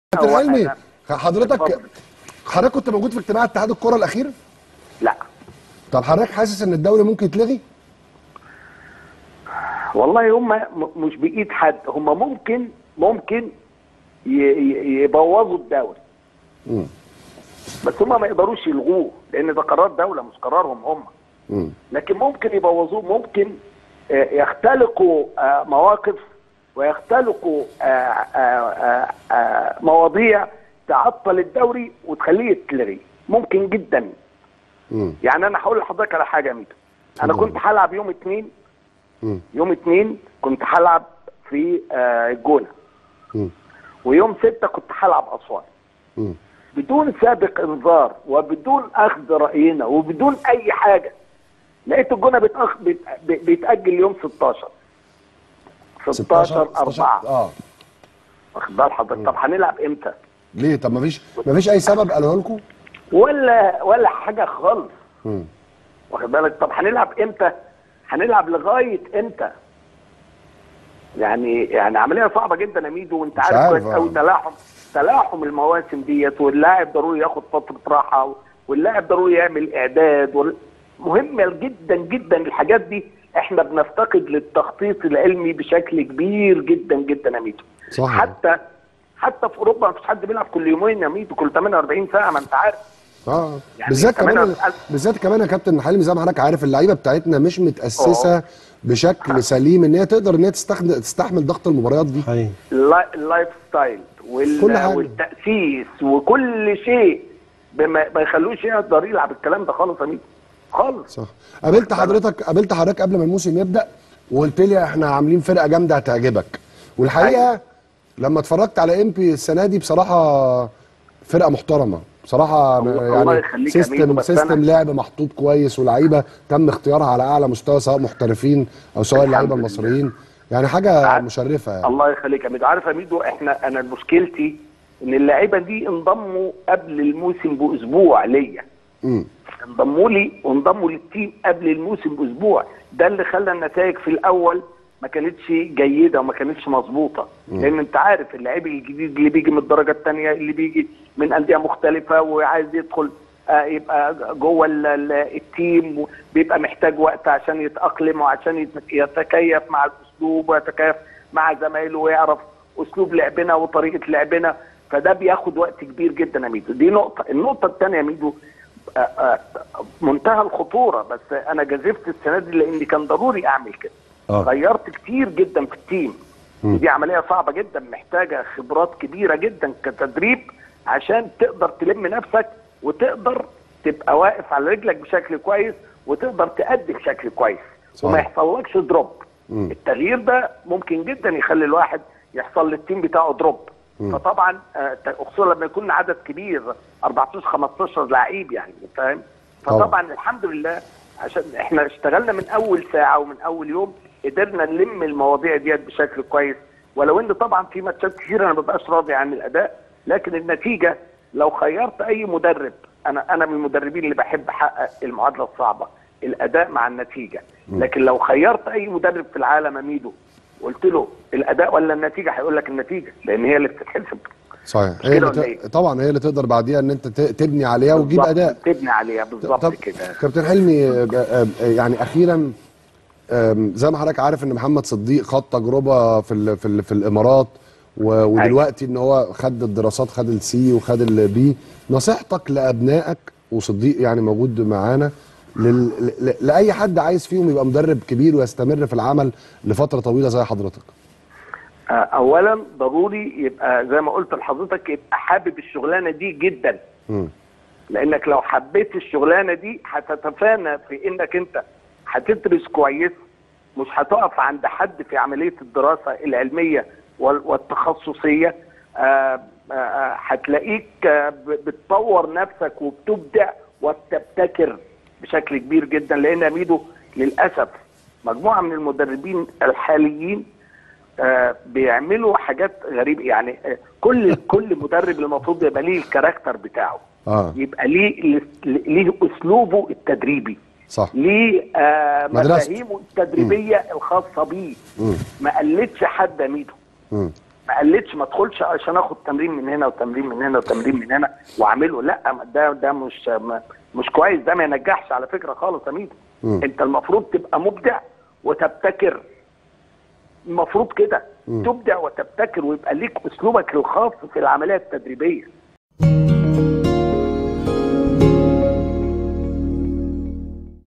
كابتن هو حلمي أنا- حضرتك اتفضل. حضرتك كنت موجود في اجتماع اتحاد الكره الاخير لا طب حضرتك حاسس ان الدوري ممكن يتلغي والله هم م- مش بايد حد هم ممكن ممكن ي- ي- يبوظوا الدوري مم. بس هم ما يقدروش يلغوه لان ده قرار دوله مش قرارهم هم مم. لكن ممكن يبوظوه ممكن آه، يختلقوا آه، مواقف ويختلقوا آه، آه، آه، آه، مواضيع تعطل الدوري وتخليه يتلغي ممكن جدا مم. يعني انا هقول لحضرتك على حاجه يا ميدو انا اتفضل. كنت هلعب يوم اثنين مم. يوم اثنين كنت هلعب في آه، الجونه مم. ويوم ستة كنت هلعب اسوان مم. بدون سابق انذار وبدون اخذ راينا وبدون اي حاجه لقيت الجونه بيتأخ... بيت... بيتاجل يوم 16 16 4 اه واخد بال حضرتك طب هنلعب امتى؟ ليه طب مفيش مفيش اي سبب قالوه لكم ولا ولا حاجه خالص مم. واخد بالك طب هنلعب امتى؟ هنلعب لغايه امتى؟ يعني يعني عمليه صعبه جدا يا ميدو وانت مش عارف عارف، كويس آه. قوي تلاحم تلاحم المواسم ديت واللاعب ضروري ياخد فتره راحه واللاعب ضروري يعمل اعداد وال- مهمه جدا جدا الحاجات دي احنا بنفتقد للتخطيط العلمي بشكل كبير جدا جدا يا ميدو صح. حتى حتى في اوروبا مفيش حد بيلعب كل يومين يا ميدو كل 48 ساعه ما انت عارف اه يعني بالذات كمان كمان أنا- بالذات كمان يا كابتن حلمي زي ما حضرتك عارف اللعيبه بتاعتنا مش متاسسه بشكل سليم ان هي تقدر ان هي تستخدم تستحمل ضغط المباريات دي حقيقي اللاي- اللايف ستايل كل وال... حاجة. والتأسيس وكل شيء بما ما يخلوش يقدر يلعب الكلام ده خالص يا ميدو خالص صح قابلت حضرتك قابلت حضرتك قبل ما الموسم يبدا وقلت لي احنا عاملين فرقه جامده هتعجبك والحقيقه أيوة. لما اتفرجت على امبي السنه دي بصراحه فرقه محترمه بصراحه الله- الله يعني يخليك يا ميدو، سيستم بس سيستم أنا- لعب محطوط كويس ولاعيبه تم اختيارها على اعلى مستوى سواء محترفين او سواء الحمد اللعيبه لله. المصريين يعني حاجه عارف- مشرفه يعني الله يخليك يا ميدو عارف يا ميدو احنا انا مشكلتي ان اللعيبه دي انضموا قبل الموسم باسبوع ليا امم انضموا لي وانضموا للتيم قبل الموسم باسبوع ده اللي خلى النتائج في الاول ما كانتش جيده وما كانتش مظبوطه لان انت عارف اللعيب الجديد اللي بيجي من الدرجه الثانيه اللي بيجي من انديه مختلفه وعايز يدخل آه، يبقى جوه ال- ال- التيم بيبقى محتاج وقت عشان يتاقلم وعشان يت- يتكيف مع الاسلوب ويتكيف مع زمايله ويعرف اسلوب لعبنا وطريقه لعبنا فده بياخد وقت كبير جدا يا ميدو دي نقطه النقطه الثانيه يا ميدو آه، آه، منتهى الخطوره بس انا جازفت السنه دي لان كان ضروري اعمل كده آه. غيرت كتير جدا في التيم ودي عمليه صعبه جدا محتاجه خبرات كبيره جدا كتدريب عشان تقدر تلم نفسك وتقدر تبقى واقف على رجلك بشكل كويس وتقدر تأدي بشكل كويس صحيح. وما يحصلكش دروب مم. التغيير ده ممكن جدا يخلي الواحد يحصل للتيم بتاعه دروب فطبعا آه، خصوصا لما يكون عدد كبير 14 15 لعيب يعني فاهم طبعا. فطبعا الحمد لله عشان احنا اشتغلنا من اول ساعه ومن اول يوم قدرنا نلم المواضيع ديت بشكل كويس ولو ان طبعا في ماتشات كتير انا ما ببقاش راضي عن الاداء لكن النتيجه لو خيرت اي مدرب انا انا من المدربين اللي بحب احقق المعادله الصعبه الاداء مع النتيجه لكن لو خيرت اي مدرب في العالم اميدو قلت له الاداء ولا النتيجه هيقول لك النتيجه لان هي اللي بتتحسب صحيح مش هي كده اللي ولا ت... إيه؟ طبعا هي اللي تقدر بعديها ان انت ت... تبني عليها وتجيب بالظبط، اداء تبني عليها بالظبط طب كده كابتن حلمي آه، آه، آه، يعني اخيرا آم، زي ما حضرتك عارف ان محمد صديق خد تجربه في ال في, ال في الامارات و- ودلوقتي ان هو خد الدراسات خد السي وخد البي نصيحتك لابنائك وصديق يعني موجود معانا لل... ل... لاي حد عايز فيهم يبقى مدرب كبير ويستمر في العمل لفتره طويله زي حضرتك آه، اولا ضروري يبقى زي ما قلت لحضرتك يبقى حابب الشغلانه دي جدا مم. لانك لو حبيت الشغلانه دي هتتفانى في انك انت هتدرس كويس مش هتقف عند حد في عمليه الدراسه العلميه وال- والتخصصيه آه، آه، آه، هتلاقيك آه، ب- بتطور نفسك وبتبدع وبتبتكر بشكل كبير جدا لان يا ميدو للاسف مجموعه من المدربين الحاليين آه، بيعملوا حاجات غريبه يعني آه، كل كل مدرب المفروض يبقى ليه الكاركتر بتاعه اه يبقى ليه ليه اسلوبه التدريبي صح ليه آه مدرسته. مفاهيمه التدريبيه الخاصه بيه مم. ما قلتش حد يا ميدو مم. ما قلتش ما ادخلش عشان اخد تمرين من هنا وتمرين من هنا وتمرين من هنا واعمله لا ما ده ده مش ما مش كويس ده ما ينجحش على فكره خالص يا ميدو مم. انت المفروض تبقى مبدع وتبتكر المفروض كده تبدع وتبتكر ويبقى ليك اسلوبك الخاص في العمليه التدريبيه